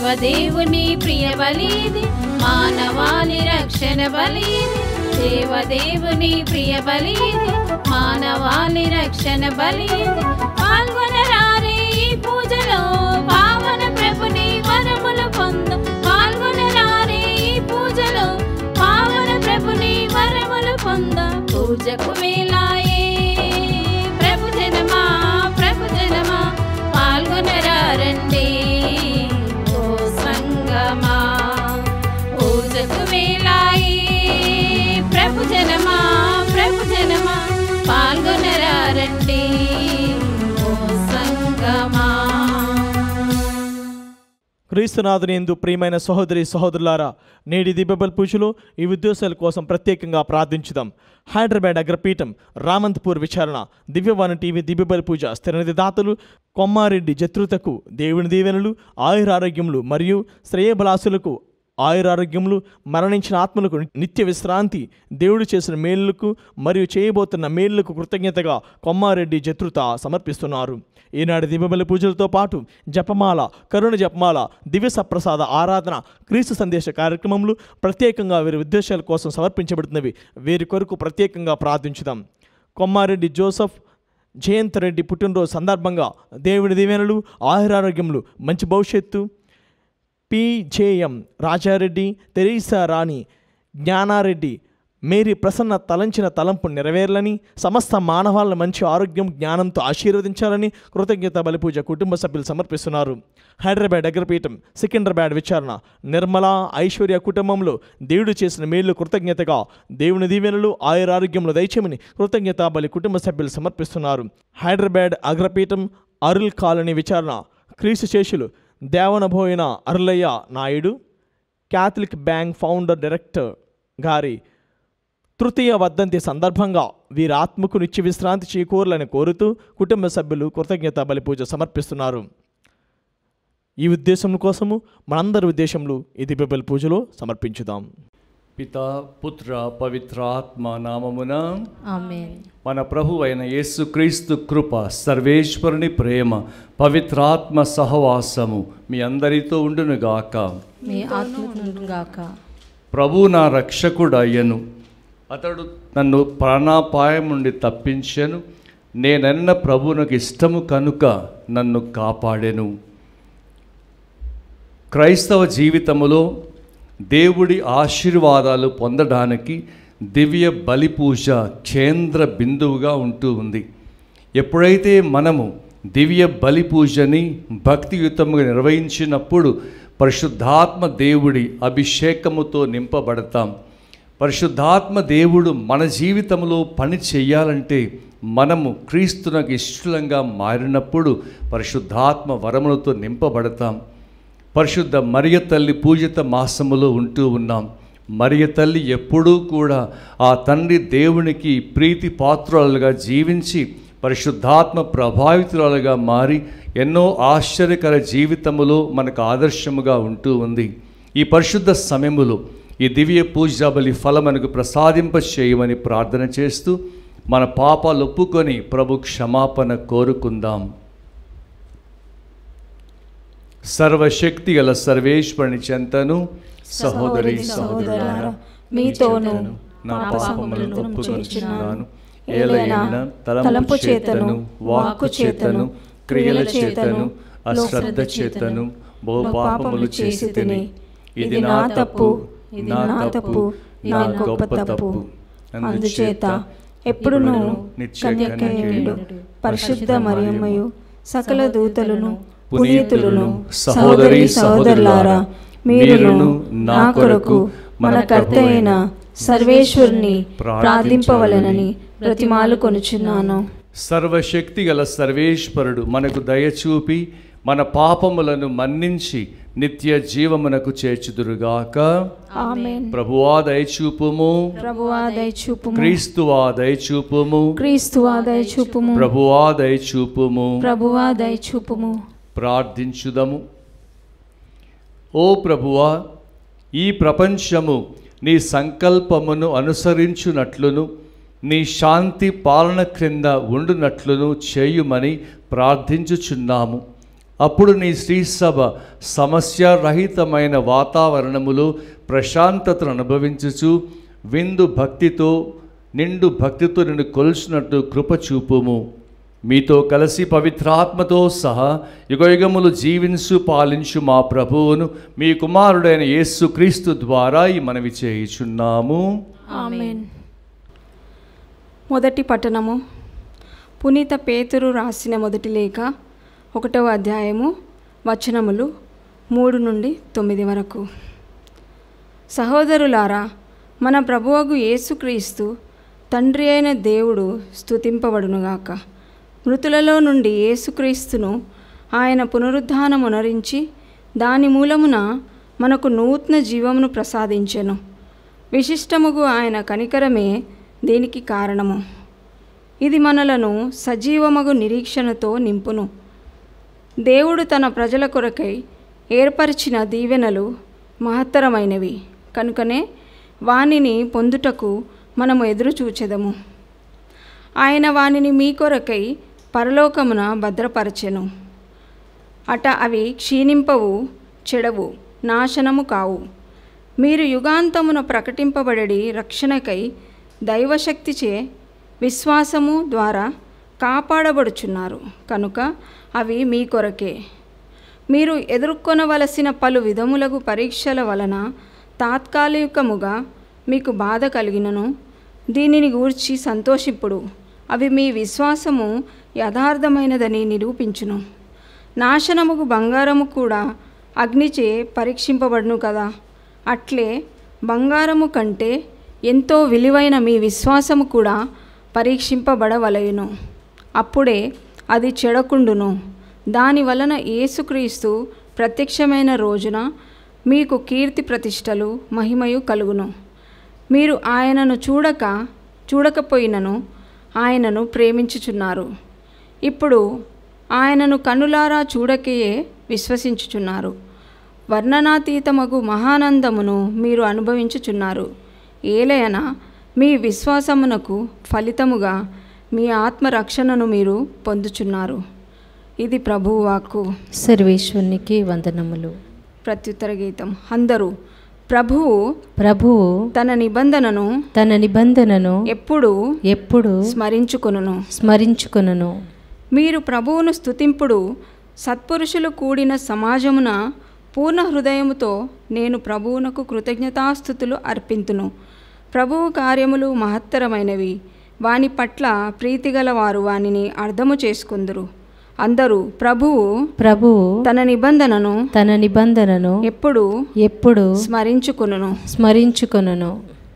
దేవదేవుని ప్రియ బలిది మానవాళి రక్షణ బలిది దేవదేవుని ప్రియ బలిది మానవాళి రక్షణ బలిది పాల్గొనరారే ఈ పూజలో పావన ప్రభుని వరములు పొంద పాల్గొనరారే ఈ పూజలో పావన ప్రభుని వరములు పొంద పూజకు వేలాయే ప్రభు జనమా ప్రభు జనమా పాల్గొనరారండి ఓ సంగమా పూజకు వేలాయే ప్రభు జనమా ప్రభు జనమా పాల్గొనరారండి ఓ సంగమా క్రీస్తునాథుని ఎందు ప్రియమైన సహోదరి సహోదరులారా నేటి దిబ్బబల్ పూజలో ఈ ఉద్దేశాల కోసం ప్రత్యేకంగా ప్రార్థించుదాం హైదరాబాద్ అగ్రపీఠం రామంతపూర్ విచారణ దివ్యవాణి టీవీ దిబ్బబల్ పూజ స్థిరనిధి దాతలు కొమ్మారెడ్డి జత్రుతకు దేవుని దీవెనలు ఆయురారోగ్యములు మరియు శ్రేయబలాసులకు ఆయురారోగ్యములు మరణించిన ఆత్మలకు నిత్య విశ్రాంతి దేవుడు చేసిన మేలులకు మరియు చేయబోతున్న మేలులకు కృతజ్ఞతగా కొమ్మారెడ్డి జత్రుత సమర్పిస్తున్నారు ఈనాటి దివ్యబలి పూజలతో పాటు జపమాల కరుణ జపమాల దివ్య సప్రసాద ఆరాధన క్రీస్తు సందేశ కార్యక్రమములు ప్రత్యేకంగా వీరి ఉద్దేశాల కోసం సమర్పించబడుతున్నవి వీరి కొరకు ప్రత్యేకంగా ప్రార్థించుదాం కొమ్మారెడ్డి జోసఫ్ జయంత్ రెడ్డి పుట్టినరోజు సందర్భంగా దేవుని దీవెనలు ఆయురారోగ్యములు మంచి భవిష్యత్తు PJM Rajareddy Teresa Rani Gnanareddy Mary Prasanna తలంచిన తలంపు నెరవేరాలని సమస్త మానవాళ్ళ మంచి ఆరోగ్యం జ్ఞానంతో ఆశీర్వదించాలని కృతజ్ఞత బలిపూజ కుటుంబ సభ్యులు సమర్పిస్తున్నారు హైదరాబాద్ అగ్రపీఠం సికింద్రాబాద్ విచారణ నిర్మల ఐశ్వర్య కుటుంబంలో దేవుడు చేసిన మేలు కృతజ్ఞతగా దేవుని దీవెనలు ఆయురారోగ్యంలో దయచేమని కృతజ్ఞత బలి కుటుంబ సభ్యులు సమర్పిస్తున్నారు హైదరాబాద్ అగ్రపీఠం అరుల్ కాలనీ విచారణ క్రీస్తు శేషులు Devanaboina Arulaiah Naidu Catholic bank founder director గారి తృతీయ వర్ధంతి సందర్భంగా వీరి ఆత్మకు నిత్య విశ్రాంతి చేకూరాలని కోరుతూ కుటుంబ సభ్యులు కృతజ్ఞత బలిపూజ సమర్పిస్తున్నారు ఈ ఉద్దేశం కోసము మనందరి ఉద్దేశంలో ఇది బిబల్ పూజలో సమర్పించుదాం పితా పుత్ర పవిత్రాత్మ నామమున ఆమేన్ మన ప్రభు అయిన యేసుక్రీస్తు కృప సర్వేశ్వరుని ప్రేమ పవిత్రాత్మ సహవాసము మీ అందరితో ఉండునుగాక మీ ఆత్మగాక ప్రభు నా రక్షకుడయ్యను అతడు నన్ను ప్రాణాపాయం నుండి తప్పించెను నేనన్న ప్రభువునకు ఇష్టము కనుక నన్ను కాపాడెను క్రైస్తవ జీవితములో దేవుడి ఆశీర్వాదాలు పొందడానికి దివ్య బలి పూజ కేంద్ర బిందువుగా ఉంటూ ఉంది ఎప్పుడైతే మనము దివ్య బలి పూజని భక్తియుతంగా నిర్వహించినప్పుడు పరిశుద్ధాత్మ దేవుడి అభిషేకముతో నింపబడతాం పరిశుద్ధాత్మ దేవుడు మన జీవితంలో పని చేయాలంటే మనము క్రీస్తునకు ఇష్టలంగా మారినప్పుడు పరిశుద్ధాత్మ వరములతో నింపబడతాం పరిశుద్ధ మరియ తల్లి పూజిత మాసములో ఉంటూ ఉన్నాం మరియ తల్లి ఎప్పుడూ కూడా ఆ తండ్రి దేవునికి ప్రీతి పాత్రులుగా జీవించి పరిశుద్ధాత్మ ప్రభావితురాలుగా మారి ఎన్నో ఆశ్చర్యకర జీవితములో మనకు ఆదర్శముగా ఉంటూ ఉంది ఈ పరిశుద్ధ సమయములో ఈ దివ్య పూజాబలి ఫలం మనకు ప్రసాదింప చేయమని ప్రార్థన చేస్తూ మన పాపాలు ఒప్పుకొని ప్రభు క్షమాపణ కోరుకుందాం సర్వశక్తి గల సర్వేశ్వరుని చెంతను సహోదరి సహోదరులారా మీతోను నా పాపములను ఒప్పుకొనుచున్నాను ఏలైనా ఏలైనా తలంపు చేతను వాక్కు చేతను క్రియల చేతను అశ్రద్ధ చేతను బహు పాపములు చేసి తిని ఇది నా తప్పు ఇది నా తప్పు నా గొప్ప తప్పు అందుచేత ఎప్పుడును నిత్య కన్యకయుడు పరిశుద్ధ మరియమ్మయు సకల దూతలను పునీతులను పునీతులను సహోదరి సహోదరి సహోదరులారా మీరును నా కొరకు మన కర్త అయిన సర్వేశ్వరుని ప్రార్థింపవలనని ప్రతిమాలు కొనుచున్నాను సర్వశక్తి గల సర్వేశ్వరుడు మనకు దయచూపి మన పాపములను మన్నించి నిత్య జీవమునకు చేర్చుదురుగాక ఆమేన్ ప్రభువా దయచూపుము ప్రభువా దయచూపుము క్రీస్తువా దయచూపుము క్రీస్తువా దయచూపుము ప్రభువా దయచూపుము ప్రభువా దయచూపుము ప్రార్థించుదము ఓ ప్రభువా ఈ ప్రపంచము నీ సంకల్పమును అనుసరించునట్లును నీ శాంతి పాలన క్రింద ఉండునట్లును చేయుమని ప్రార్థించుచున్నాము అప్పుడు నీ శ్రీసభ సమస్యారహితమైన వాతావరణములో ప్రశాంతతను అనుభవించుచు విందు భక్తితో నిండు భక్తితో నిన్ను కొలుచున్నట్టు కృప చూపుము మీతో కలిసి పవిత్రాత్మతో సహా యుగయుగములు జీవించు పాలించు మా ప్రభువును మీ కుమారుడైన యేసు క్రీస్తు ద్వారా ఈ మనవి చేయుచున్నాము ఆమెన్ మొదటి పట్టణము పునీత పేతురు రాసిన మొదటి లేఖ ఒకటవ అధ్యాయము వచనములు మూడు నుండి తొమ్మిది వరకు సహోదరులారా మన ప్రభువగు యేసుక్రీస్తు తండ్రి అయిన దేవుడు స్తుతింపబడునుగాక మృతులలో నుండి యేసుక్రీస్తును ఆయన పునరుద్ధానమునరించి దాని మూలమున మనకు నూతన జీవమును ప్రసాదించెను విశిష్టముగు ఆయన కనికరమే దీనికి కారణము ఇది మనలను సజీవమగు నిరీక్షణతో నింపును దేవుడు తన ప్రజల కొరకై ఏర్పరిచిన దీవెనలు మహత్తరమైనవి కనుకనే వానిని పొందుటకు మనము ఎదురు చూచెదము ఆయన వానిని మీ కొరకై పరలోకమున భద్రపరచెను అట అవి క్షీణింపవు చెడవు నాశనము కావు మీరు యుగాంతమున ప్రకటింపబడడి రక్షణకై దైవశక్తిచే విశ్వాసము ద్వారా కాపాడబడుచున్నారు కనుక అవి మీ కొరకే మీరు ఎదుర్కొనవలసిన పలు విధములగు పరీక్షల వలన తాత్కాలికముగా మీకు బాధ కలిగినను దీనిని గూర్చి సంతోషిప్పుడు అవి మీ విశ్వాసము యథార్థమైనదని నిరూపించును నాశనముకు బంగారము కూడా అగ్నిచే పరీక్షింపబడును కదా అట్లే బంగారము కంటే ఎంతో విలువైన మీ విశ్వాసము కూడా పరీక్షింపబడవలయును అప్పుడే అది చెడకుండును దాని వలన యేసుక్రీస్తు ప్రత్యక్షమైన రోజున మీకు కీర్తి ప్రతిష్టలు మహిమయు కలుగును మీరు ఆయనను చూడక చూడకపోయినను ఆయనను ప్రేమించుచున్నారు ఇప్పుడు ఆయనను కనులారా చూడకయే విశ్వసించుచున్నారు వర్ణనాతీతమగు మహానందమును మీరు అనుభవించుచున్నారు ఏలయన మీ విశ్వాసమునకు ఫలితముగా మీ ఆత్మరక్షణను మీరు పొందుచున్నారు ఇది ప్రభువు వాక్కు సర్వేశ్వరునికి వందనములు ప్రత్యుత్తర గీతం అందరూ ప్రభువు ప్రభువు తన నిబంధనను తన నిబంధనను ఎప్పుడు ఎప్పుడు స్మరించుకొనును స్మరించుకొనును మీరు ప్రభువును స్తుతింపుడు సత్పురుషులు కూడిన సమాజమున పూర్ణ హృదయముతో నేను ప్రభువునకు కృతజ్ఞతాస్థుతులు అర్పింతును ప్రభువు కార్యములు మహత్తరమైనవి వాని పట్ల ప్రీతిగల వారు వానిని అర్థము చేసుకుందురు అందరూ ప్రభువు ప్రభువు తన నిబంధనను తన నిబంధనను ఎప్పుడు ఎప్పుడు స్మరించుకొనును స్మరించుకొనును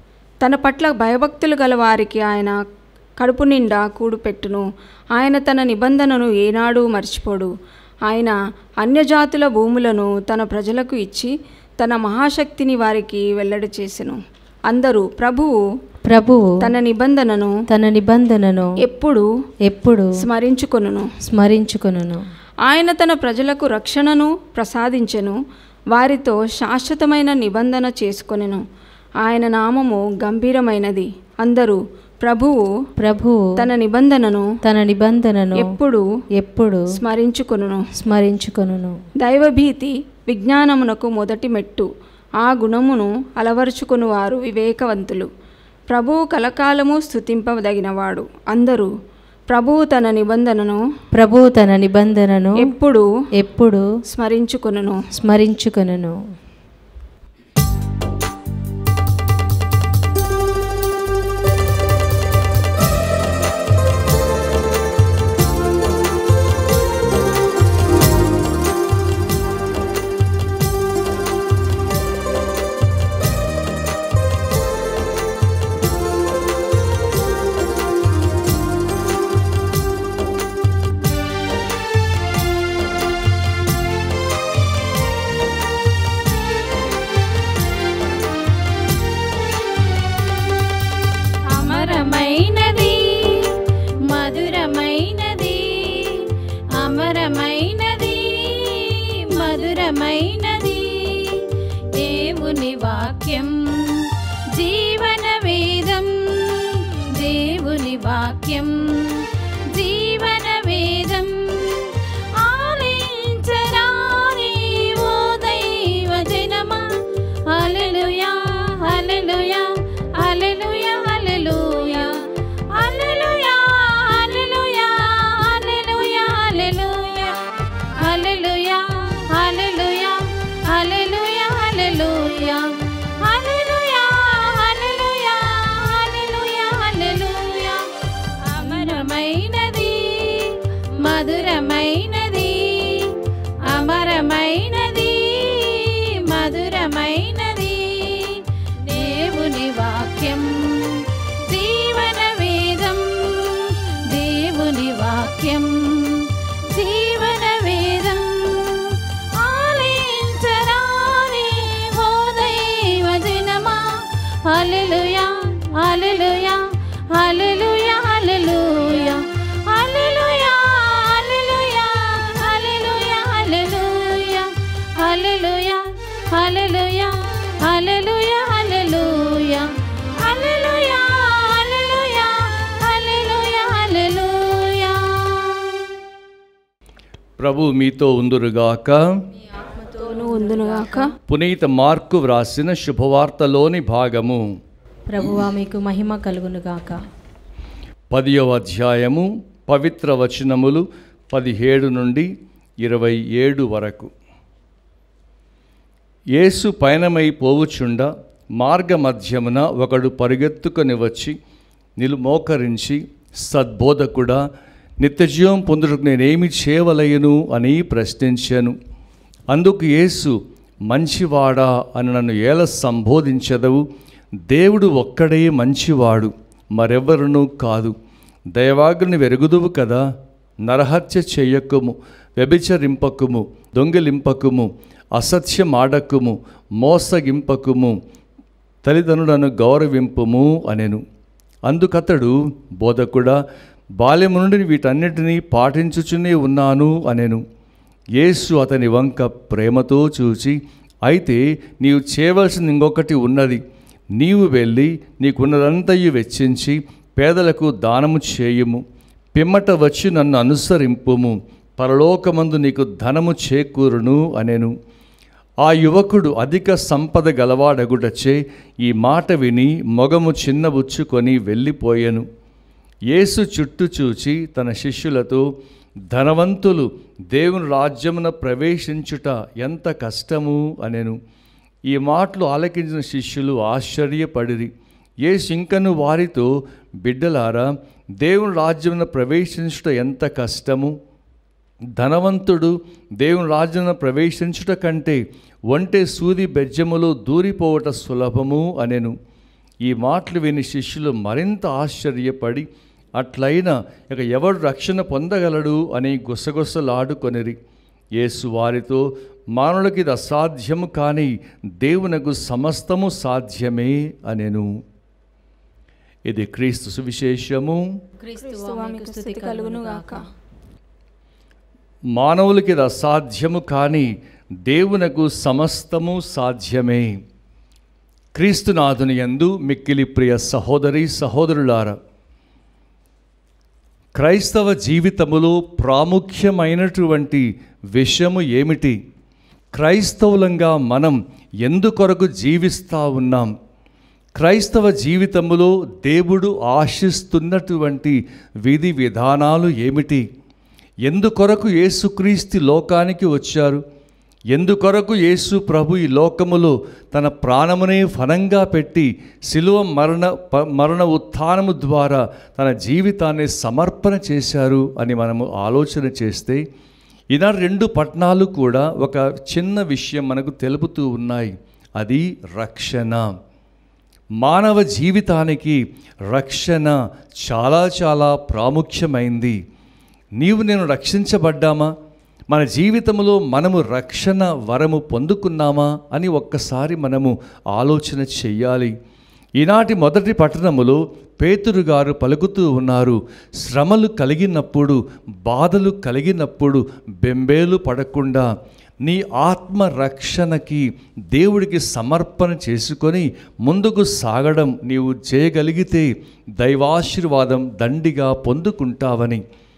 తన పట్ల భయభక్తులు గల వారికి ఆయన కడుపు నిండా కూడు పెట్టును ఆయన తన నిబంధనను ఏనాడు మర్చిపోడు ఆయన అన్యజాతుల భూములను తన ప్రజలకు ఇచ్చి తన మహాశక్తిని వారికి వెల్లడి చేసెను అందరూ ప్రభువు ప్రభువు తన నిబంధనను తన నిబంధనను ఎప్పుడు ఎప్పుడు స్మరించుకొనును స్మరించుకొనును ఆయన తన ప్రజలకు రక్షణను ప్రసాదించెను వారితో శాశ్వతమైన నిబంధన చేసుకొనెను ఆయన నామము గంభీరమైనది అందరూ ప్రభువు ప్రభువు తన నిబంధనను తన నిబంధనను ఎప్పుడు ఎప్పుడు స్మరించుకొనును స్మరించుకొనును దైవభీతి విజ్ఞానమునకు మొదటి మెట్టు ఆ గుణమును అలవరుచుకుని వారు వివేకవంతులు ప్రభువు కలకాలము స్థుతింపదగినవాడు అందరూ ప్రభువు తన నిబంధనను ప్రభువు తన నిబంధనను ఎప్పుడు ఎప్పుడు స్మరించుకొనును స్మరించుకొనును అమరమైనది మధురమైనది అమరమైనది మధురమైనది దేవుని వాక్యం జీవన వేదం దేవుని వాక్యం జీవన వేదం ఆలించరా హల్లెలూయా హల్లెలూయా హల్లెలూయా హల్లెలూయా హల్లెలూయా హల్లెలూయా హల్లెలూయా ప్రభు మీతో ఉందురుగాక తోను ఉందునుగాక పునీత మార్కు వ్రాసిన శుభవార్తలోని భాగము ప్రభువా మీకు మహిమ కలుగునుగాక పదియవ అధ్యాయము పవిత్ర వచనములు పదిహేడు నుండి ఇరవై ఏడు వరకు యేసు పయనమై పోవుచుండ మార్గమధ్యమున ఒకడు పరిగెత్తుకొని వచ్చి నిలు మోకరించి సద్బోధకుడా నిత్యజీవం పొందుటకు నేనేమి చేయవలయను అని ప్రశ్నించాను అందుకు యేసు మంచివాడా అని నన్ను ఏల సంబోధించదవు దేవుడు ఒక్కడే మంచివాడు మరెవ్వరునూ కాదు దైవాగ్ని వెరుగుదువు కదా నరహత్య చెయ్యకుము వ్యభిచరింపకుము దొంగిలింపకుము అసత్యమాడకుము మోసగింపకుము తల్లిదండ్రులను గౌరవింపుము అనెను అందుకతడు బోధకుడా బాల్యము నుండి వీటన్నిటినీ పాటించుచునే ఉన్నాను అనెను యేసు అతని వంక ప్రేమతో చూచి అయితే నీవు చేయవలసింది ఇంకొకటి ఉన్నది నీవు వెళ్ళి నీకున్నదంతయు వెచ్చించి పేదలకు దానము చేయుము పిమ్మట వచ్చి నన్ను అనుసరింపుము పరలోకమందు నీకు ధనము చేకూరును అనెను ఆ యువకుడు అధిక సంపద గలవాడగుటచే ఈ మాట విని మొగము చిన్నబుచ్చుకొని వెళ్ళిపోయెను యేసు చుట్టూ చూచి తన శిష్యులతో ధనవంతులు దేవుని రాజ్యమున ప్రవేశించుట ఎంత కష్టము అనెను ఈ మాటలు ఆలకించిన శిష్యులు ఆశ్చర్యపడిరి యేసు ఇంకను వారితో బిడ్డలారా దేవుని రాజ్యమున ప్రవేశించుట ఎంత కష్టము ధనవంతుడు దేవుని రాజ్యమున ప్రవేశించుట కంటే ఒంటె సూది బెజ్జములో దూరిపోవట సులభము అనెను ఈ మాటలు విని శిష్యులు మరింత ఆశ్చర్యపడి అట్లయినా ఇక ఎవడు రక్షణ పొందగలడు అని గుసగుసలాడుకొనిరి యేసు వారితో మానవులకి ఇది అసాధ్యము కానీ దేవునకు సమస్తము సాధ్యమే అనెను ఇది క్రీస్తు సువిశేషము క్రీస్తువా మీకు స్థుతి కలుగునుగాక మానవులకి ఇది అసాధ్యము కానీ దేవునకు సమస్తము సాధ్యమే క్రీస్తునాథుని యందు మిక్కిలి ప్రియ సహోదరి సహోదరులారా క్రైస్తవ జీవితములో ప్రాముఖ్యమైనటువంటి విషయము ఏమిటి క్రైస్తవులంగా మనం ఎందుకొరకు జీవిస్తూ ఉన్నాం క్రైస్తవ జీవితములో దేవుడు ఆశిస్తున్నటువంటి విధి విధానాలు ఏమిటి ఎందుకొరకు యేసుక్రీస్తు లోకానికి వచ్చారు ఎందుకొరకు యేసు ప్రభు ఈ లోకములో తన ప్రాణమునే ఫలంగా పెట్టి శిలువ మరణ ప- మరణ ఉత్థానము ద్వారా తన జీవితాన్ని సమర్పణ చేశారు అని మనము ఆలోచన చేస్తే ఈనాడు రెండు పట్టణాలు కూడా ఒక చిన్న విషయం మనకు తెలుపుతూ ఉన్నాయి అది రక్షణ మానవ జీవితానికి రక్షణ చాలా చాలా ప్రాముఖ్యమైంది నీవు నేను రక్షించబడ్డామా మన జీవితంలో మనము రక్షణ వరము పొందుకున్నామా అని ఒక్కసారి మనము ఆలోచన చెయ్యాలి ఈనాటి మొదటి పట్టణములో పేతురు గారు పలుకుతూ ఉన్నారు శ్రమలు కలిగినప్పుడు బాధలు కలిగినప్పుడు బెంబేలు పడకుండా నీ ఆత్మ రక్షణకి దేవుడికి సమర్పణ చేసుకొని ముందుకు సాగడం నీవు చేయగలిగితే దైవాశీర్వాదం దండిగా పొందుకుంటావని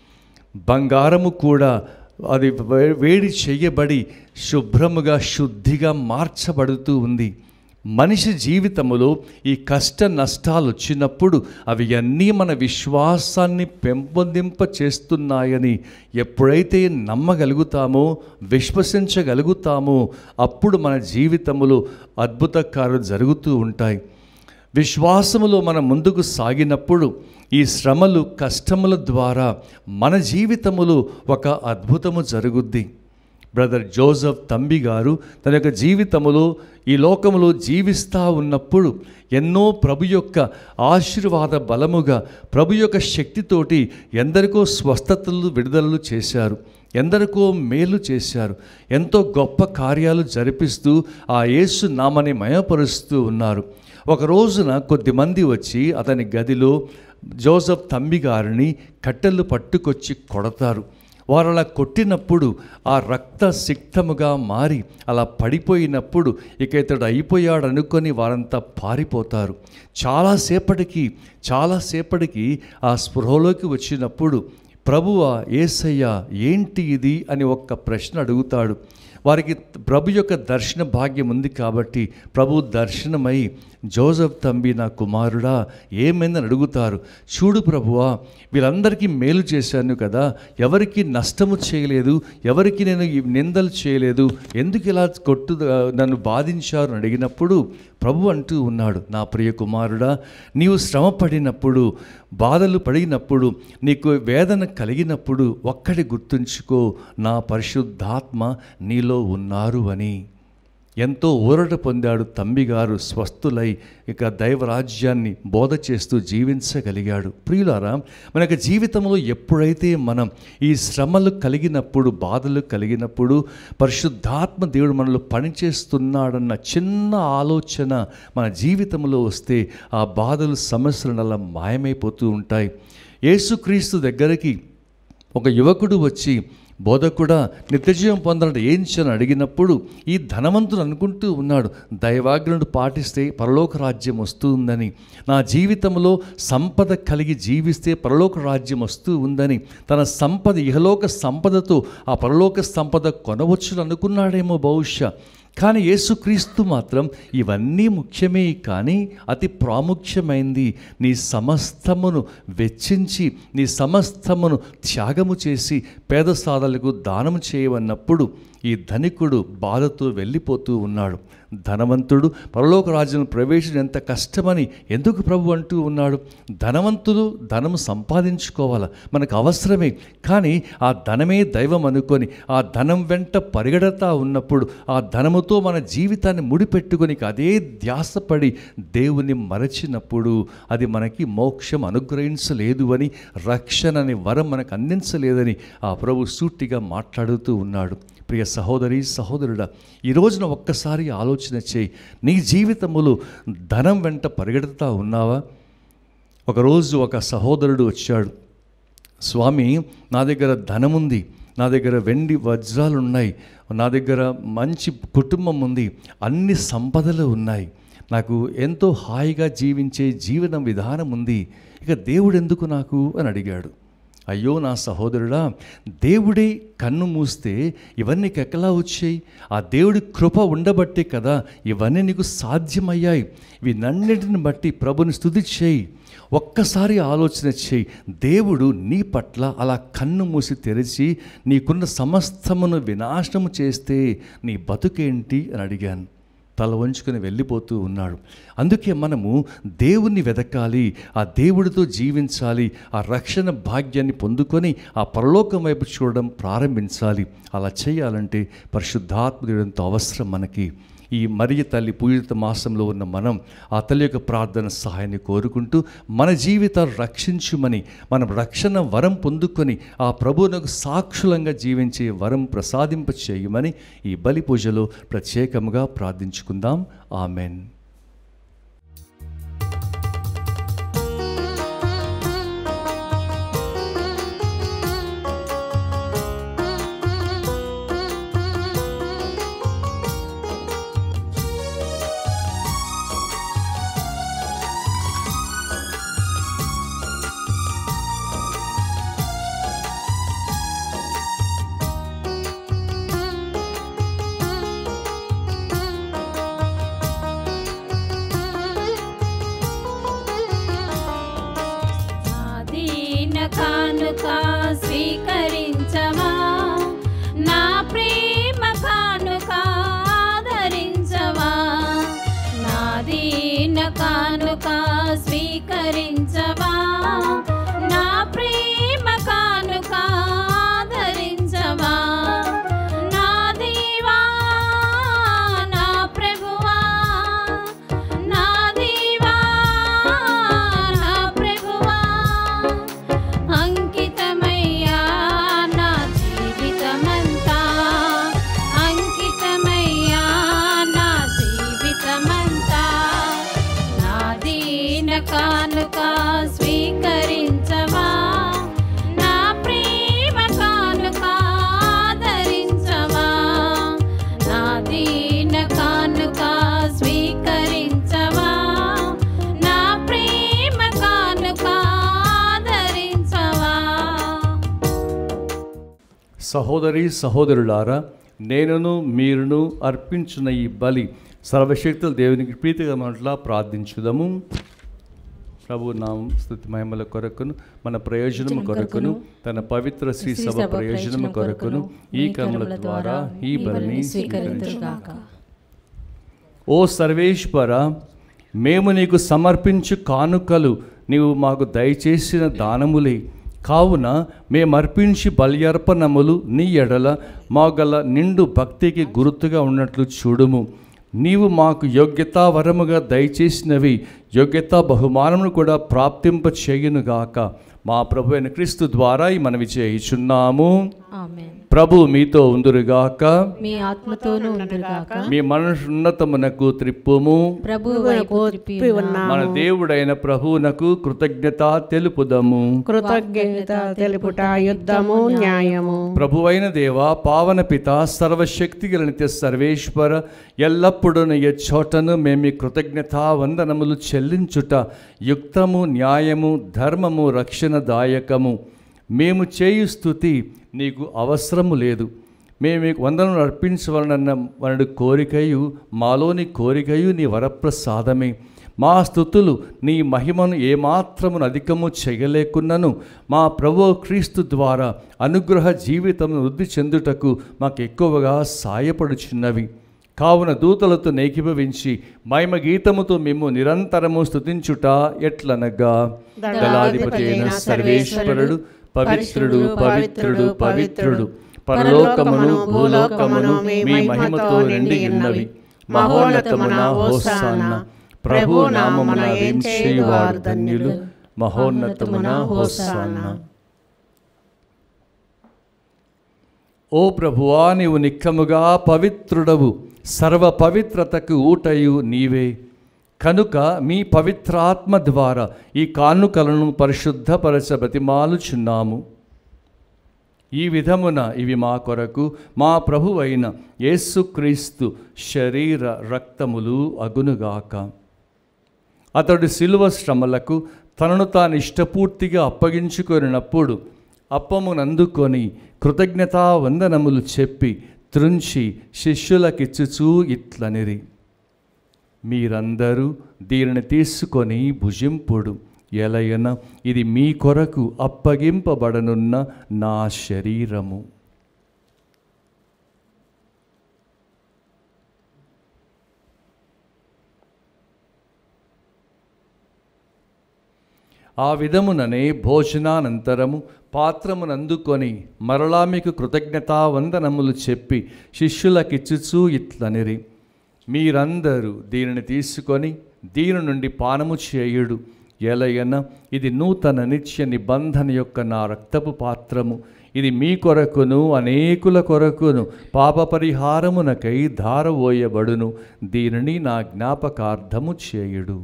బంగారము కూడా అది వే- వేడి చేయబడి శుభ్రముగా శుద్ధిగా మార్చబడుతూ ఉంది మనిషి జీవితములో ఈ కష్ట నష్టాలు వచ్చినప్పుడు అవి అన్నీ మన విశ్వాసాన్ని పెంపొందింప చేస్తున్నాయని ఎప్పుడైతే నమ్మగలుగుతామో విశ్వసించగలుగుతామో అప్పుడు మన జీవితములో అద్భుత కార్యాలు జరుగుతూ ఉంటాయి విశ్వాసములో మనం ముందుకు సాగినప్పుడు ఈ శ్రమలు కష్టముల ద్వారా మన జీవితములో ఒక అద్భుతము జరుగుద్ది బ్రదర్ జోసఫ్ తంబి గారు తన యొక్క జీవితములో ఈ లోకములో జీవిస్తూ ఉన్నప్పుడు ఎన్నో ప్రభు యొక్క ఆశీర్వాద బలముగా ప్రభు యొక్క శక్తితోటి ఎందరికో స్వస్థతలు విడుదలలు చేశారు ఎందరికో మేలు చేశారు ఎంతో గొప్ప కార్యాలు జరిపిస్తూ ఆ యేసు నామని మయపరుస్తూ ఉన్నారు ఒక రోజున కొద్దిమంది వచ్చి అతని గదిలో జోసఫ్ తంబి గారిని కట్టెలు పట్టుకొచ్చి కొడతారు వారు అలా కొట్టినప్పుడు ఆ రక్త సిక్తముగా మారి అలా పడిపోయినప్పుడు ఇక ఇతడు అయిపోయాడు అనుకొని వారంతా పారిపోతారు చాలాసేపటికి చాలాసేపటికి ఆ స్పృహలోకి వచ్చినప్పుడు ప్రభువ ఏసయ్య ఏంటి ఇది అని ఒక్క ప్రశ్న అడుగుతాడు వారికి ప్రభు యొక్క దర్శన భాగ్యం ఉంది కాబట్టి ప్రభు దర్శనమై జోసఫ్ తంబి నా కుమారుడా ఏమైందని అడుగుతారు చూడు ప్రభువా వీళ్ళందరికీ మేలు చేశాను కదా ఎవరికి నష్టము చేయలేదు ఎవరికి నేను ఈ నిందలు చేయలేదు ఎందుకు ఇలా కొట్టు నన్ను బాధించారు అని అడిగినప్పుడు ప్రభు అంటూ ఉన్నాడు నా ప్రియ కుమారుడా నీవు శ్రమ పడినప్పుడు బాధలు పడినప్పుడు నీకు వేదన కలిగినప్పుడు ఒక్కటి గుర్తుంచుకో నా పరిశుద్ధాత్మ నీలో ఉన్నారు అని ఎంతో ఊరట పొందాడు తంబిగారు స్వస్థులై ఇక దైవరాజ్యాన్ని బోధ చేస్తూ జీవించగలిగాడు ప్రియులారా మన యొక్క జీవితంలో ఎప్పుడైతే మనం ఈ శ్రమలు కలిగినప్పుడు బాధలు కలిగినప్పుడు పరిశుద్ధాత్మ దేవుడు మనలో పనిచేస్తున్నాడన్న చిన్న ఆలోచన మన జీవితంలో వస్తే ఆ బాధలు సమస్యలు అలా మాయమైపోతూ ఉంటాయి యేసుక్రీస్తు దగ్గరికి ఒక యువకుడు వచ్చి బోధకుడా నిత్యజీవం పొందాలంటే ఏం చేయని అడిగినప్పుడు ఈ ధనవంతుడు అనుకుంటూ ఉన్నాడు దైవాజ్ఞను పాటిస్తే పరలోక రాజ్యం వస్తుందని నా జీవితంలో సంపద కలిగి జీవిస్తే పరలోక రాజ్యం వస్తూ ఉందని తన సంపద ఇహలోక సంపదతో ఆ పరలోక సంపద కొనవచ్చును అనుకున్నాడేమో బహుశా కానీ యేసుక్రీస్తు మాత్రం ఇవన్నీ ముఖ్యమే కానీ అతి ప్రాముఖ్యమైంది నీ సమస్తమును వెచ్చించి నీ సమస్తమును త్యాగము చేసి పేద సాధలకు దానము చేయవన్నప్పుడు ఈ ధనికుడు బాధతో వెళ్ళిపోతూ ఉన్నాడు ధనవంతుడు పరలోక రాజ్యం ప్రవేశం ఎంత కష్టమని ఎందుకు ప్రభు అంటూ ఉన్నాడు ధనవంతులు ధనము సంపాదించుకోవాలా మనకు అవసరమే కానీ ఆ ధనమే దైవం అనుకొని ఆ ధనం వెంట పరిగెడతా ఉన్నప్పుడు ఆ ధనముతో మన జీవితాన్ని ముడిపెట్టుకొని అదే ధ్యాసపడి దేవుని మరచినప్పుడు అది మనకి మోక్షం అనుగ్రహించలేదు అని రక్షణ అనే వరం మనకు అందించలేదని ఆ ప్రభు సూటిగా మాట్లాడుతూ ఉన్నాడు ప్రియ సహోదరి సహోదరుడా ఈ రోజున ఒక్కసారి ఆలోచన చేయి నీ జీవితములో ధనం వెంట పరిగెడుతూ ఉన్నావా ఒకరోజు ఒక సహోదరుడు వచ్చాడు స్వామి నా దగ్గర ధనం ఉంది నా దగ్గర వెండి వజ్రాలు ఉన్నాయి నా దగ్గర మంచి కుటుంబం ఉంది అన్ని సంపదలు ఉన్నాయి నాకు ఎంతో హాయిగా జీవించే జీవన విధానం ఉంది ఇక దేవుడు ఎందుకు నాకు అని అడిగాడు అయ్యో నా సహోదరుడా దేవుడే కన్ను మూస్తే ఇవన్నీ నీకు ఎక్కలా వచ్చాయి ఆ దేవుడి కృప ఉండబట్టే కదా ఇవన్నీ నీకు సాధ్యమయ్యాయి వీనన్నిటిని బట్టి ప్రభుని స్తుతి చేయి ఒక్కసారి ఆలోచన చేయి దేవుడు నీ పట్ల అలా కన్ను మూసి తెరిచి నీకున్న సమస్తమును వినాశనము చేస్తే నీ బతుకేంటి అని అడిగాను తల వంచుకొని వెళ్ళిపోతూ ఉన్నాడు అందుకే మనము దేవుణ్ణి వెదకాలి ఆ దేవుడితో జీవించాలి ఆ రక్షణ భాగ్యాన్ని పొందుకొని ఆ పరలోకం వైపు చూడడం ప్రారంభించాలి అలా చేయాలంటే పరిశుద్ధాత్మదేవుడంతో అవసరం మనకి ఈ మరియ తల్లి పూజిత మాసంలో ఉన్న మనం ఆ తల్లి యొక్క ప్రార్థన సహాయాన్ని కోరుకుంటూ మన జీవితాలు రక్షించుమని మనం రక్షణ వరం పొందుకొని ఆ ప్రభువునకు సాక్షులంగా జీవించే వరం ప్రసాదింప చేయమని ఈ బలి పూజలో ప్రత్యేకంగా ప్రార్థించుకుందాం ఆమెన్ ఆదీన కానుక స్వీకరించవా నా ప్రేమ కానుక ఆదరించవా నాదీన కానుక స్వీకరించవా నా ప్రేమ కానుక ఆదరించవా నా దేవా నా ప్రభువా నా దేవా నా ప్రభువా అంకితమయ్యా నా సహోదరి సహోదరులారా నేనును మీరును అర్పించిన ఈ బలి సర్వశక్తుల దేవునికి ప్రీతిగా మనట్లా ప్రార్థించుదాము ప్రభు నామ స్థుతి మహిమల కొరకును మన ప్రయోజనము కొరకును తన పవిత్ర శ్రీ సభ ప్రయోజనము కొరకును ఈ కర్మల ద్వారా ఈ బలిని స్వీకరించు స్వీకరించుగాక ఓ సర్వేశ్వర మేము నీకు సమర్పించు కానుకలు నీవు మాకు దయచేసిన దానములే కావున మేమర్పించి బల్యర్పణములు నీ ఎడల మా గల నిండు భక్తికి గుర్తుగా ఉన్నట్లు చూడుము నీవు మాకు యోగ్యతా వరముగా దయచేసినవి యోగ్యతా బహుమానమును కూడా ప్రాప్తింప చేయునుగాక మా ప్రభు అయిన క్రీస్తు ద్వారా ఈ మనవి చేయుచున్నాము ఆమేన్ ప్రభు మీతో ఉందురుగాక మీ ఆత్మతోనూ ఉండుగాక మీ మనసున్నతమునకు త్రిప్పుము ప్రభు వైపు త్రిప్పి ఉన్నాము. మన దేవుడైన ప్రభువునకు కృతజ్ఞత తెలుపుదము కృతజ్ఞత తెలుపుట యుద్ధము న్యాయము ప్రభువైన దేవ పావన పిత సర్వశక్తి గల నిత్య సర్వేశ్వర ఎల్లప్పుడూ నీ చోటను మేము కృతజ్ఞత వందనములు చెల్లించుట యుక్తము న్యాయము ధర్మము రక్షణదాయకము మేము చేయు స్థుతి నీకు అవసరము లేదు మేము మీకు వందనలు అర్పించవలనన్న వనడు కోరికయు మాలోని కోరికయు నీ వరప్రసాదమే మా స్థుతులు నీ మహిమను ఏమాత్రమును అధికము చేయలేకున్నను మా ప్రభు క్రీస్తు ద్వారా అనుగ్రహ జీవితం వృద్ధి చెందుటకు మాకు ఎక్కువగా సాయపడుచున్నవి కావున దూతలతో నేకిభవించి మహిమ గీతముతో మేము నిరంతరము స్తుతించుట ఎట్లనగా దళాధిపతి అయిన సర్వేశ్వరుడు పవిత్రుడు పవిత్రుడు పవిత్రుడు పరలోకమును భూలోకమును మీ మహిమతో నిండి ఉన్నవి మహోన్నతమున హోసాన్న ప్రభు నామమున వేంచేయువారు ధన్యులు మహోన్నతమున హోసాన్న ఓ ప్రభువా నీవు నిక్కముగా పవిత్రుడవు సర్వ పవిత్రతకు ఊటయు నీవే కనుక మీ పవిత్రాత్మ ద్వారా ఈ కానుకలను పరిశుద్ధపరచ బతిమాలుచున్నాము ఈ విధమున ఇవి మా కొరకు మా ప్రభువైన యేసుక్రీస్తు శరీర రక్తములు అగునుగాక అతడు శిలువ శ్రమలకు తనను తాను ఇష్టపూర్తిగా అప్పగించుకొనినప్పుడు అప్పమునందుకొని కృతజ్ఞతా వందనములు చెప్పి త్రుంచి శిష్యులకిచ్చుచూ ఇట్లనిరి మీరందరూ దీనిని తీసుకొని భుజింపుడు ఎలయన ఇది మీ కొరకు అప్పగింపబడనున్న నా శరీరము ఆ విధముననే భోజనానంతరము పాత్రమునందుకొని మరలా మీకు కృతజ్ఞతా వందనములు చెప్పి శిష్యులకిచ్చుచూ ఇట్లనిరి మీరందరూ దీనిని తీసుకొని దీని నుండి పానము చేయుడు ఎలయన ఇది నూతన నిత్య నిబంధన యొక్క నా రక్తపు పాత్రము ఇది మీ కొరకును అనేకుల కొరకును పాప పరిహారమునకై ధారవోయబడును దీనిని నా జ్ఞాపకార్థము చేయుడు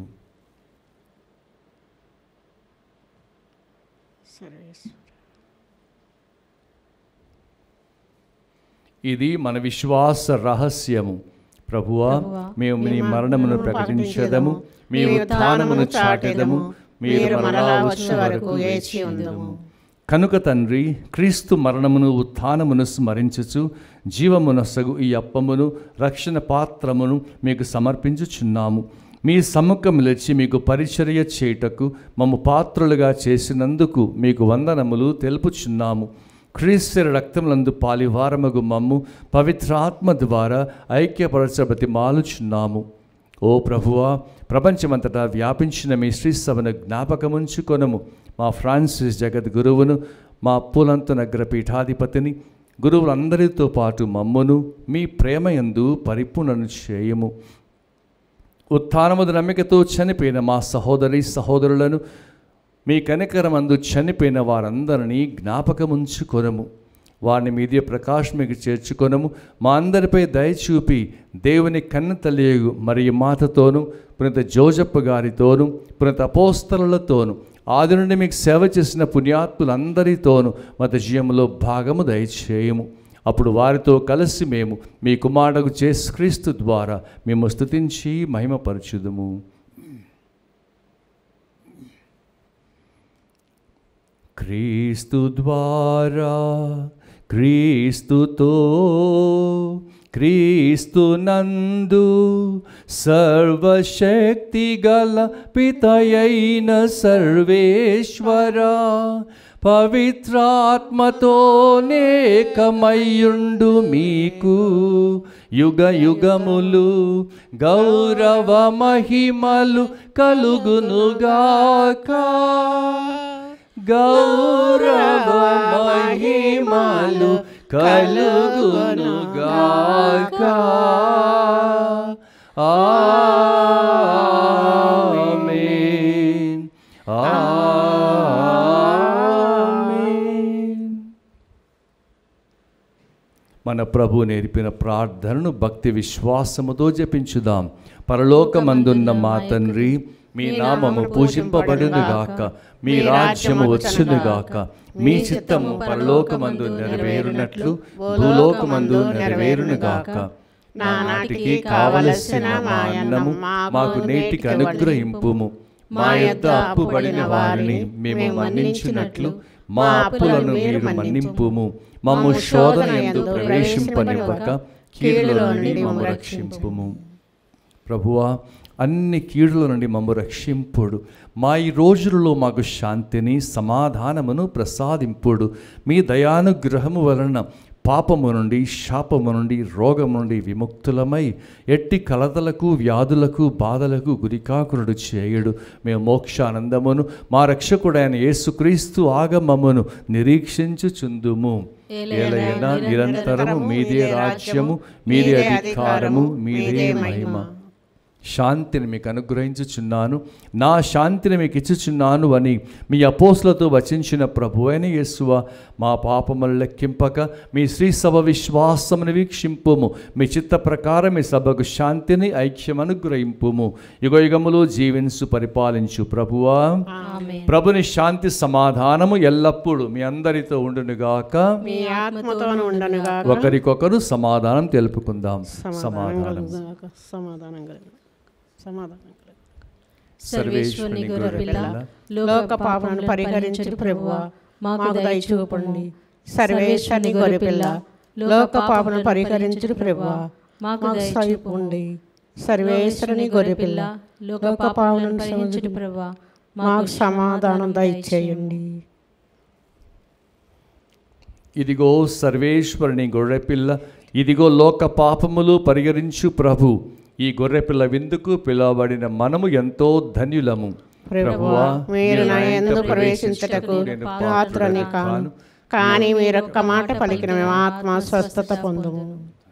ఇది మన విశ్వాస రహస్యము ప్రభువా మేము మీ మరణమును ప్రకటించదము మీ ఉత్థానమును చాటెదము మీరు మరలా వచ్చే వరకు వేచి ఉందము కనుక తండ్రి క్రీస్తు మరణమును ఉత్థానమును స్మరించుచు జీవమునసగు ఈ అప్పమును రక్షణ పాత్రమును మీకు సమర్పించుచున్నాము మీ సముఖములొచ్చి మీకు పరిచర్య చేయుటకు మమ్ము పాత్రులుగా చేసినందుకు మీకు వందనములు తెలుపుచున్నాము క్రీస్తు రక్తములందు పాలివారమగు మమ్ము పవిత్రాత్మ ద్వారా ఐక్యపరచబతి మాలుచున్నాము ఓ ప్రభువా ప్రపంచమంతటా వ్యాపించిన మీ శ్రీ సభను జ్ఞాపకముంచుకొనము మా ఫ్రాన్సిస్ జగత్ గురువును మా అప్పులంత నగర పీఠాధిపతిని గురువులందరితో పాటు మమ్మును మీ ప్రేమయందు పరిపూర్ణను చేయము ఉత్థానముద నమ్మికతో చనిపోయిన మా సహోదరి సహోదరులను మీ కనికరమందు చనిపోయిన వారందరినీ జ్ఞాపకముంచుకొనము వారిని మీదే ప్రకాశం మీకు చేర్చుకొనము మా అందరిపై దయచూపి దేవుని కన్న తల్లియు మరియు మాతతోనూ పునీత జోజప్ప గారితోనూ పునీత అపోస్తలతోనూ ఆది నుండి మీకు సేవ చేసిన పుణ్యాత్ములందరితోనూ మత జీవంలో భాగము దయచేయము అప్పుడు వారితో కలిసి మేము మీ కుమారుడు క్రీస్తు ద్వారా మేము స్తుతించి మహిమపరచుదుము క్రీస్తు ద్వారా క్రీస్తుతో క్రీస్తునందు సర్వశక్తి గల పితయైన సర్వేశ్వర పవిత్రాత్మతో నేకమయ్యుండు మీకు యుగ యుగములు గౌరవ మహిమలు కలుగునుగాక గౌరవ మహిమలు కలుగునుగాక ఆమేన్ ఆమేన్ మన ప్రభు నేర్పిన ప్రార్థనను భక్తి విశ్వాసముతో జపించుదాం పరలోకమందున్న మా తండ్రి మీ నామము పూజింపబడునుగాక మీ రాజ్యము వచ్చునుగాక మీ చిత్తము పరలోకమందు నెరవేరునట్లు భూలోకమందు నెరవేరునుగాక నానాటికి కావలసిన మా అన్నము మాకు నేటికి అనుగ్రహింపుము మా యొద్ద అప్పు పడిన వారిని మేము మన్నించినట్లు మా అప్పులను మీరు మన్నింపుము మమ్ము శోధన ఎందు ప్రవేశింపనివ్వక కీడుల నుండి మమ్ము రక్షింపుము ప్రభువా అన్ని కీడుల నుండి మమ్ము రక్షింపుడు మా ఈ రోజులలో మాకు శాంతిని సమాధానమును ప్రసాదింపుడు మీ దయానుగ్రహము వలన పాపము నుండి శాపము నుండి రోగము నుండి విముక్తులమై ఎట్టి కలతలకు వ్యాధులకు బాధలకు గురికాకురుడు చేయుడు మేము మోక్షానందమును మా రక్షకుడైన యేసుక్రీస్తు ఆగమమును నిరీక్షించుచుందుము ఏలైనా నిరంతరము మీదే రాజ్యము మీదే అధికారము మీదే మహిమ శాంతిని మీకు అనుగ్రహించుచున్నాను నా శాంతిని మీకు ఇచ్చుచున్నాను అని మీ అపోసులతో వచించిన ప్రభు అయిన యేసువ మా పాపములు లెక్కింపక మీ శ్రీ సభ విశ్వాసమును వీక్షింపుము మీ చిత్త ప్రకారం మీ సభకు శాంతిని ఐక్యం అనుగ్రహింపుము యుగ యుగములు జీవించు పరిపాలించు ప్రభువా ప్రభుని శాంతి సమాధానము ఎల్లప్పుడూ మీ అందరితో ఉండునుగాక మీ ఆత్మతోను ఉండనుగా ఒకరికొకరు సమాధానం తెలుపుకుందాం సమాధానం సమాధానం కలుగుగాక. సమాధానం కలిగిన సమాధానం కలిగిన సర్వేశ్వరుని గొర్రెపిల్ల లోక పాపములను పరిహరించు ప్రభువా మాకు దయ చూపండి సర్వేశ్వరుని గొర్రెపిల్ల లోక పాపములను పరిహరించు ప్రభువా మాకు దయ చూపండి సర్వేశ్వరుని గొర్రెపిల్ల లోక పాపములను పరిహరించుడు ప్రభా మాకు సమాధానం దయచేయండి ఇదిగో సర్వేశ్వరుని గొర్రెపిల్ల ఇదిగో లోక పాపములు పరిహరించు ప్రభు ఈ గొర్రెపిల్ల విందుకు పిలువబడిన మనము ఎంతో ధన్యులము ప్రభువా మీరు నా యందు ప్రవేశించటకు నేను పాత్రని కాను కానీ మీరొక్క మాట పలికిన మేము ఆత్మ స్వస్థత పొందుము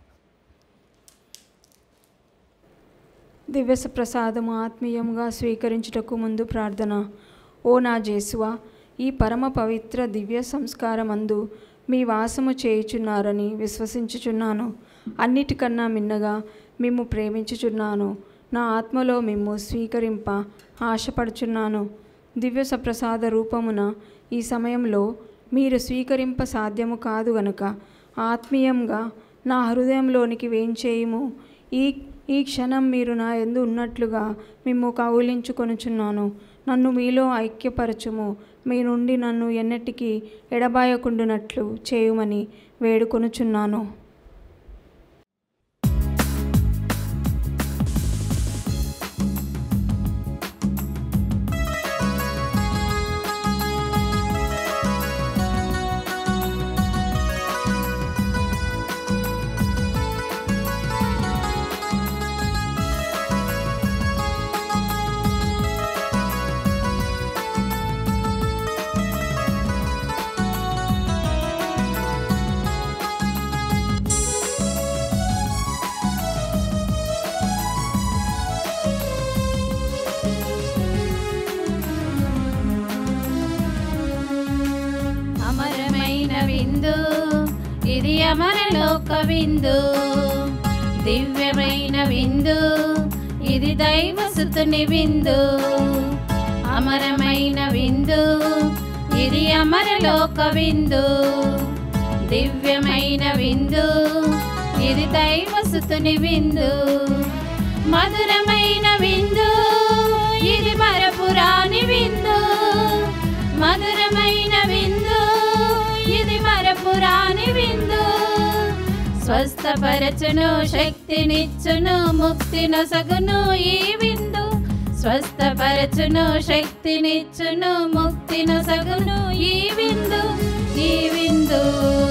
దివ్యస ప్రసాదము ఆత్మీయముగా స్వీకరించుటకు ముందు ప్రార్థన ఓ నా జేసువా ఈ పరమ పవిత్ర దివ్య సంస్కారమందు మీ వాసము చేయుచున్నారని విశ్వసించుచున్నాను అన్నిటికన్నా మిన్నగా మిమ్ము ప్రేమించుచున్నాను నా ఆత్మలో మిమ్ము స్వీకరింప ఆశపడుచున్నాను దివ్య సప్రసాద రూపమున ఈ సమయంలో మీరు స్వీకరింప సాధ్యము కాదు గనుక ఆత్మీయంగా నా హృదయంలోనికి వేంచేయుము ఈ ఈ క్షణం మీరు నా ఎందు ఉన్నట్లుగా మిమ్ము కౌలించుకొనుచున్నాను నన్ను మీలో ఐక్యపరచుము మీ నుండి నన్ను ఎన్నటికీ ఎడబాయకుండునట్లు చేయుమని వేడుకొనుచున్నాను అమరమైన విందు ఇది అమరలోక విందు దివ్యమైన విందు ఇది దైవసుతుని విందు అమరమైన విందు ఇది అమరలోక విందు దివ్యమైన విందు ఇది దైవసుతుని విందు మధురమైన విందు ఇది మరపురాని విందు మధురమైన విందు ఇది మరపు మరుపురాని విందు స్వస్థపరచును శక్తినిచ్చును ముక్తిను సగును ఈ విందు స్వస్థపరచును శక్తినిచ్చును ముక్తిను సగును ఈ విందు ఈ విందు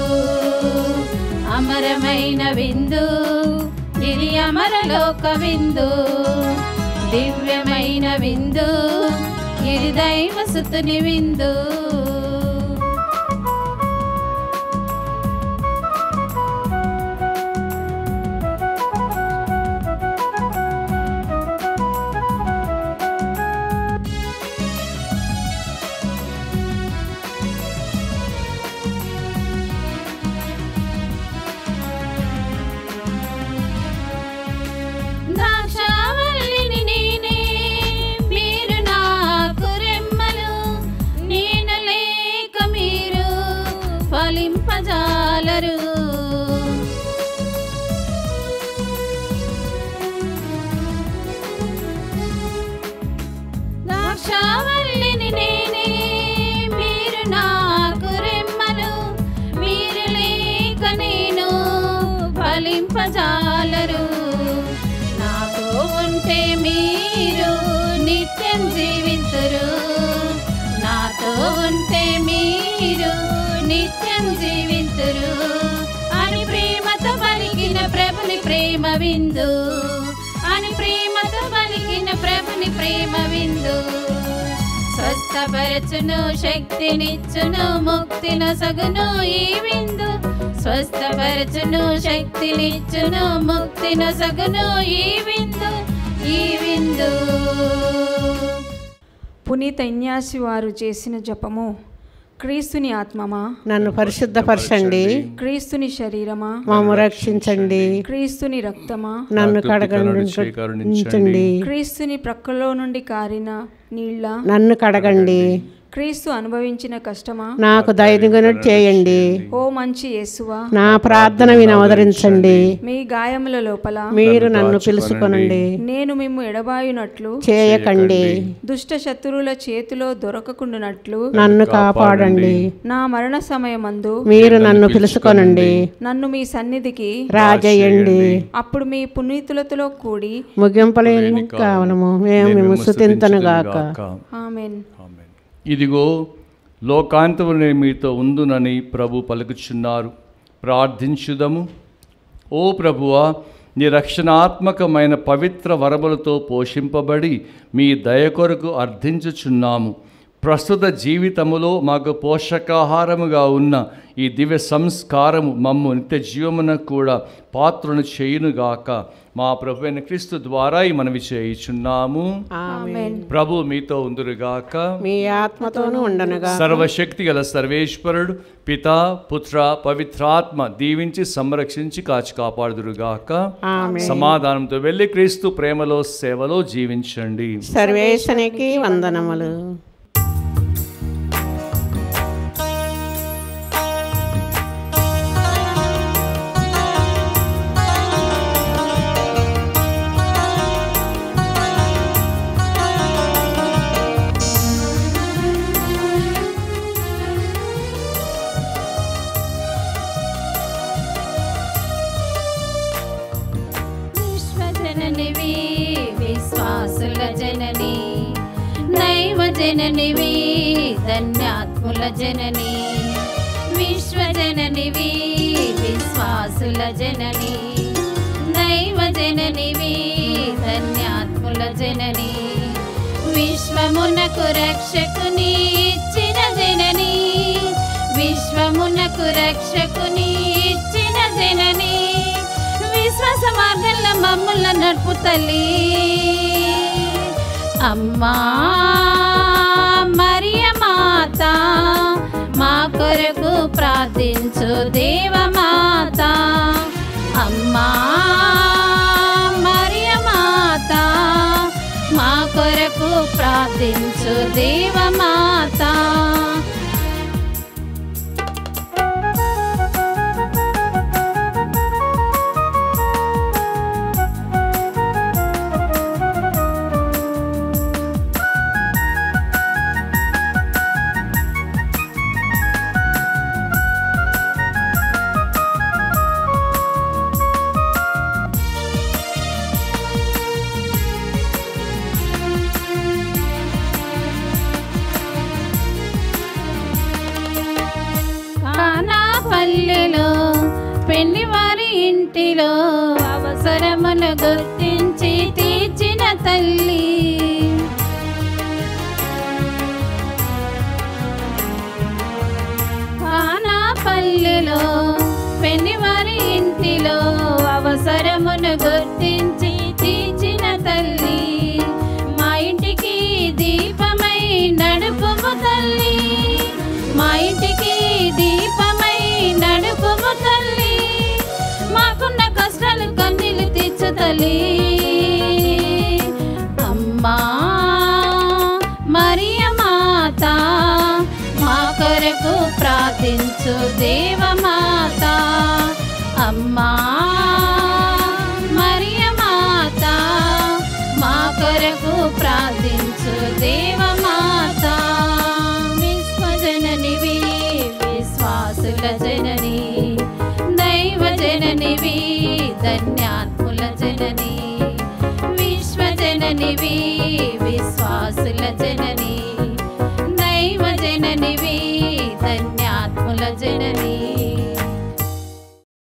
అమరమైన విందు ఇది అమరలోక విందు దివ్యమైన విందు ఇది దైవ సుతుని విందు ద్రాక్షావల్లిని నేనే మీరు నాకు రెమ్మలు నేను లేక మీరు ఫలింపజాలరు ద్రాక్షావల్లిని నేనే మీరు నాకు రెమ్మలు మీరు లేక నేను ఫలింపజాలరు నాకు ఉంటే మీరు నిత్యం జీవింతురు నాతో ఉంటే మీరు నిత్యం జీవింతురు అని ప్రేమతో పలికిన ప్రభుని ప్రేమ విందు అని ప్రేమతో పలికిన ప్రభుని ప్రేమ విందు స్వస్థపరచును శక్తినిచ్చును ముక్తిన సగును ఈ విందు స్వస్థపరచును శక్తినిచ్చును ముక్తిన సగును ఈ విందు ఈ విందు పునీత ఇన్యాసి వారు చేసిన జపము క్రీస్తుని ఆత్మమా నన్ను పరిశుద్ధపరచండి క్రీస్తుని శరీరమా మాము రక్షించండి క్రీస్తుని రక్తమా నన్ను కరుణించండి. కడగండి క్రీస్తుని ప్రక్కలో నుండి కారిన నీళ్ళ నన్ను కడగండి క్రీస్తు అనుభవించిన కష్టమా నాకు ధైర్యంగా చేయండి ఓ మంచి యేసువా నా ప్రార్థన వినవదరించండి మీ గాయముల లోపల మీరు నన్ను పిలుచుకొనండి నేను మిమ్ము ఎడబాయునట్లు చేయకండి దుష్ట శత్రువుల చేతిలో దొరకకుండునట్లు నన్ను కాపాడండి నా మరణ సమయమందు మీరు నన్ను పిలుచుకొనండి నన్ను మీ సన్నిధికి రాజేయండి అప్పుడు మీ పునీతులతో కూడి ముగింపలేని కావలము మేము మేము స్థుతింతనుగాక ఆమెన్ ఇదిగో లోకాంతమునే మీతో ఉందునని ప్రభు పలుకుచున్నారు ప్రార్థించుదము ఓ ప్రభువా నీ రక్షణాత్మకమైన పవిత్ర వరములతో పోషింపబడి మీ దయ కొరకు అర్థించుచున్నాము ప్రస్తుత జీవితములో మాకు పోషకాహారముగా ఉన్న ఈ దివ్య సంస్కారము మమ్ము నిత్య జీవమున కూడా పాత్రను చేయునుగాక మా ప్రభు అయిన క్రీస్తు ద్వారా ఈ మనవి చేయుచున్నాము ఆమెన్ ప్రభు మీతో ఉందురుగాక మీ ఆత్మతోనూ ఉండనుగా సర్వశక్తి గల సర్వేశ్వరుడు పిత పుత్ర పవిత్రాత్మ దీవించి సంరక్షించి కాచి కాపాడుదురుగాక సమాధానంతో వెళ్ళి క్రీస్తు ప్రేమలో సేవలో జీవించండి సర్వేశనికి వందనములు విశ్వజననివి విశ్వాసుల జనని దైవ జననివి ధన్యాత్ముల జనని విశ్వజననివి విశ్వాసుల జనని దైవ జననివి ధన్యాత్ముల జనని విశ్వమునకు రక్షకుని ఇచ్చిన జనని విశ్వమునకు రక్షకుని ఇచ్చిన జనని విశ్వాస మార్గంలో మమ్ముల నడుపు తల్లి అమ్మా మరియ మాత మా కొరకు ప్రార్థించు దేవమాత అమ్మా మరియ మాత మా కొరకు ప్రార్థించు దేవమాత పెళ్లి వారి ఇంటిలో అవసరమును గుర్తించి తీర్చిన తల్లి కానా పల్లెలో పెళ్లి వారి ఇంటిలో అవసరమును గుర్తించి తీర్చిన తల్లి మా ఇంటికి దీపమై నడుపుము తల్లి మా ఇంటికి దీపమై నడుపుము తల్లి మాకున్న కష్టాలు కన్నీళ్ళు తీర్చు తల్లి అమ్మా మరియ మాత మా కొరకు ప్రార్థించు దేవమాత అమ్మా మరియ మాత మా కొరకు ప్రార్థించు దేవమాత విశ్వజననివి విశ్వాసుల జనని దైవ జననివి ధన్యాత్ముల జనని విశ్వజననివి విశ్వాసుల జనని